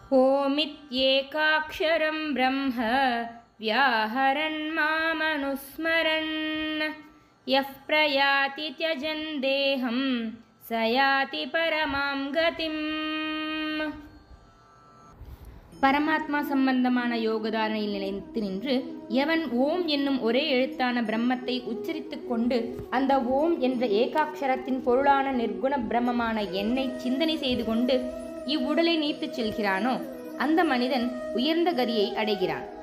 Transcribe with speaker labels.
Speaker 1: ओमित्येकाक्षरं ब्रह्म व्याहरन् मामनुस्मरन् यः प्रयाति त्यजन् देहं स याति परमां गतिम् பரமாத்மா சம்பந்தமான யோகதாரணையில் நிலைத்து நின்று எவன் ஓம் என்னும் ஒரே எழுத்தான பிரம்மத்தை உச்சரித்துக் கொண்டு அந்த ஓம் என்ற ஏகாட்சரத்தின் பொருளான நிர்குண பிரம்மமான என்னை சிந்தனை செய்து கொண்டு இவ்வுடலை நீத்துச் செல்கிறானோ அந்த மனிதன் உயர்ந்த கதியை அடைகிறான்